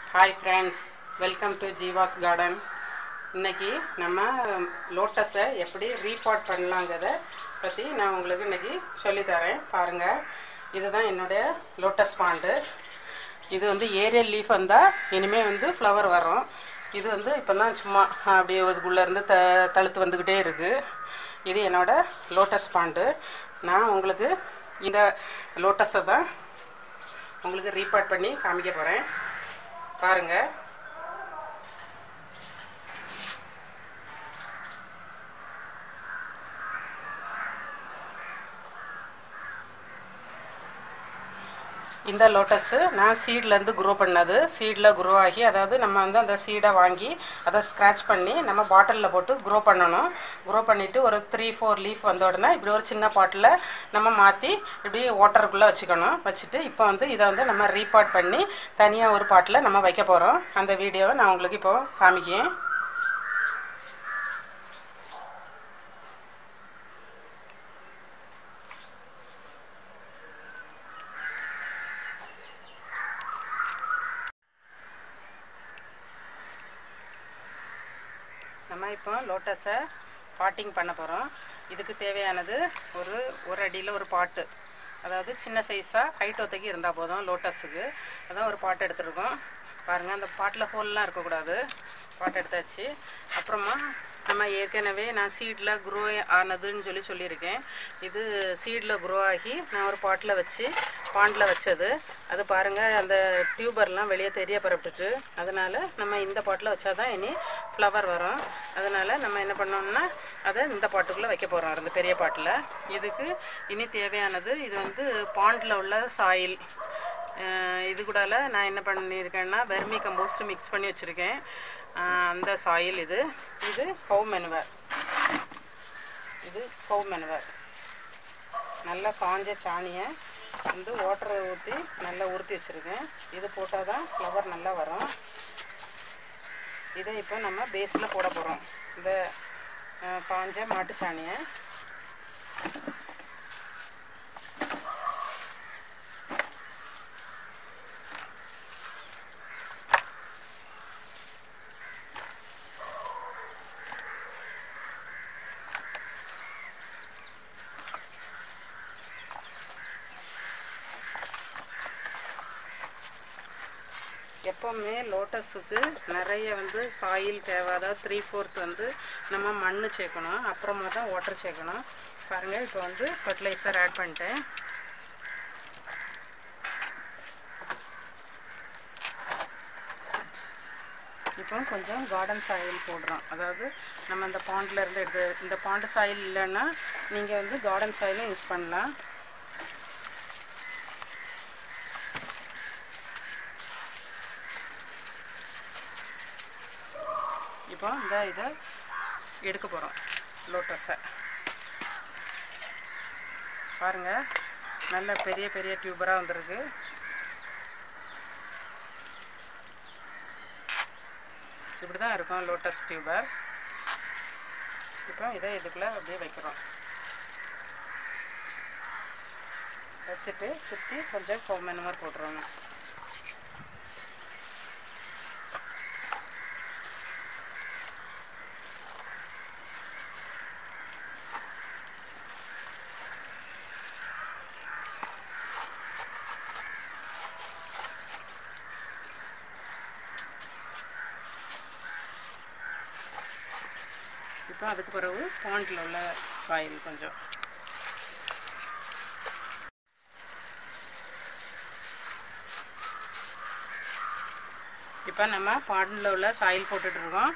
hi friends welcome to Jeeva's garden இன்னைக்கு நம்ம லோட்டஸை எப்படி ரீபாட் பண்ணலாங்கிறத பற்றி நான் உங்களுக்கு இன்னைக்கு சொல்லித்தரேன் பாருங்கள் இதுதான் என்னுடைய லோட்டஸ் பாண்டு இது வந்து ஏரியல் லீஃப் வந்தால் இனிமேல் வந்து ஃப்ளவர் வரும் இது வந்து இப்போ தான் சும்மா அப்படியே இதுக்குள்ளேருந்து த தழுத்து வந்துக்கிட்டே இருக்குது இது என்னோட லோட்டஸ் பாண்டு நான் உங்களுக்கு இந்த லோட்டஸை தான் உங்களுக்கு ரீபாட் பண்ணி காமிக்க போகிறேன் பாருங்கள் இந்த லோட்டஸு நான் சீட்லேருந்து க்ரோ பண்ணது சீடில் க்ரோ ஆகி அதாவது நம்ம வந்து அந்த சீடை வாங்கி அதை ஸ்க்ராட்ச் பண்ணி நம்ம பாட்டிலில் போட்டு க்ரோ பண்ணணும் க்ரோ பண்ணிவிட்டு ஒரு த்ரீ ஃபோர் லீஃப் வந்த உடனே இப்படி ஒரு சின்ன பாட்டில் நம்ம மாற்றி இப்படி வாட்டருக்குள்ளே வச்சுக்கணும் வச்சுட்டு இப்போ வந்து இதை வந்து நம்ம ரீபாட் பண்ணி தனியாக ஒரு பாட்டில் நம்ம வைக்க போகிறோம் அந்த வீடியோவை நான் உங்களுக்கு இப்போ காமிக்கேன் நம்ம இப்போ லோட்டஸை பாட்டிங் பண்ண போகிறோம் இதுக்கு தேவையானது ஒரு ஒரு அடியில் ஒரு பாட்டு அதாவது சின்ன சைஸாக ஹைட் ஒத்தைக்கு இருந்தால் போதும் லோட்டஸுக்கு அதான் ஒரு பாட்டு எடுத்துருக்கோம் பாருங்கள் அந்த பாட்டில் ஹோல்லாம் இருக்கக்கூடாது பாட்டு எடுத்தாச்சு அப்புறமா நம்ம ஏற்கனவே நான் சீடில் க்ரோ ஆனதுன்னு சொல்லி சொல்லியிருக்கேன் இது சீடில் க்ரோ ஆகி நான் ஒரு பாட்டில் வச்சு பாண்டில் வச்சது அது பாருங்கள் அந்த டியூபர்லாம் வெளியே தெரிய பரப்பிட்டு அதனால் நம்ம இந்த பாட்டில் வச்சா தான் இனி ஃப்ளவர் வரும் அதனால் நம்ம என்ன பண்ணோம்னா அதை இந்த பாட்டுக்குள்ளே வைக்க போகிறோம் அந்த பெரிய பாட்டில் இதுக்கு இனி தேவையானது இது வந்து பாண்டில் உள்ள சாயில் இது கூடால நான் என்ன பண்ணியிருக்கேன்னா வெர்மி கம்போஸ்ட் மிக்ஸ் பண்ணி வச்சுருக்கேன் அந்த சாயில் இது இது கவு மெனுவர் இது கவு மெனுவர் நல்லா காஞ்ச சாணியை வந்து வாட்டரை ஊற்றி நல்லா உறுத்தி வச்சுருக்கேன் இது போட்டால் தான் ஃப்ளவர் நல்லா வரும் இதை இப்போ நம்ம பேஸில் போட போகிறோம் இந்த காஞ்ச மாட்டு சாணியை எப்போவுமே லோட்டஸுக்கு நிறைய வந்து சாயில் தேவை அதாவது த்ரீ ஃபோர்த் வந்து நம்ம மண் சேர்க்கணும் அப்புறமா தான் வாட்டர் சேர்க்கணும் பாருங்கள் இப்போ வந்து ஃபர்டிலைசர் ஆட் பண்ணிட்டேன் இப்போ கொஞ்சம் கார்டன் சாயில் போடுறோம் அதாவது நம்ம இந்த பாண்டில் இருந்து எடுத்து இந்த பாண்டு சாயில் இல்லைன்னா நீங்கள் வந்து கார்டன் சாயிலும் யூஸ் பண்ணலாம் இப்போ இந்த இதை எடுக்க போகிறோம் லோட்டஸை பாருங்கள் நல்ல பெரிய பெரிய டியூபராக வந்திருக்கு இப்படி தான் இருக்கும் லோட்டஸ் டியூபர் இப்போ இதை இதுக்குள்ளே அப்படியே வைக்கிறோம் வச்சுட்டு சுற்றி கொஞ்சம் ஃபோமன் மாதிரி போட்டுருவோங்க இப்போ அதுக்கு பிறகு பாண்டில் உள்ள சாயில் கொஞ்சம் இப்போ நம்ம பாண்டில் உள்ள சாயில் போட்டுட்ருக்கோம்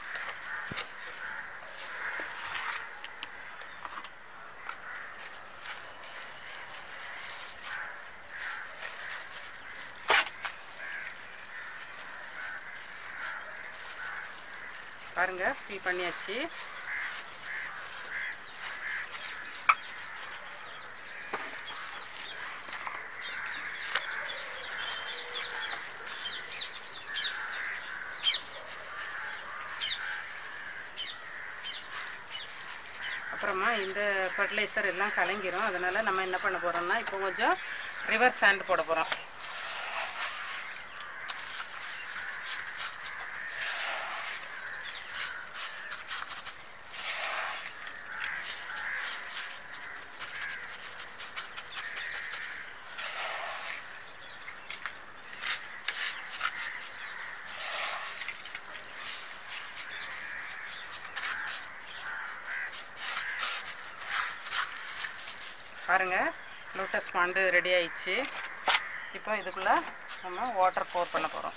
பாருங்க ஃபில் பண்ணியாச்சு அப்புறமா இந்த ஃபர்டிலைசர் எல்லாம் கலங்கிரும் அதனால் நம்ம என்ன பண்ண போகிறோம்னா இப்போ கொஞ்சம் ரிவர் சாண்ட் போட போகிறோம் பாருங்கள் லோட்டஸ் பாண்டு ரெடி ஆயிடுச்சு இப்போ இதுக்குள்ளே நம்ம வாட்டர் போர் பண்ண போகிறோம்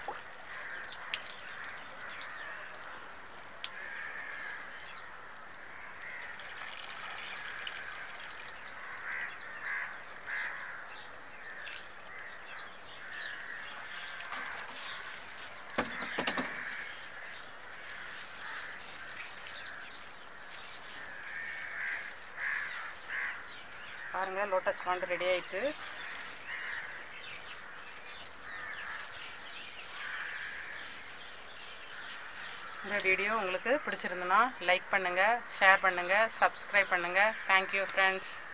பாருங்கள் லோட்டஸ் பாண்டு ரெடி ஆயிட்டு இந்த வீடியோ உங்களுக்கு பிடிச்சிருந்துன்னா லைக் பண்ணுங்கள் ஷேர் பண்ணுங்கள் சப்ஸ்கிரைப் பண்ணுங்கள் தேங்க்யூ ஃப்ரெண்ட்ஸ்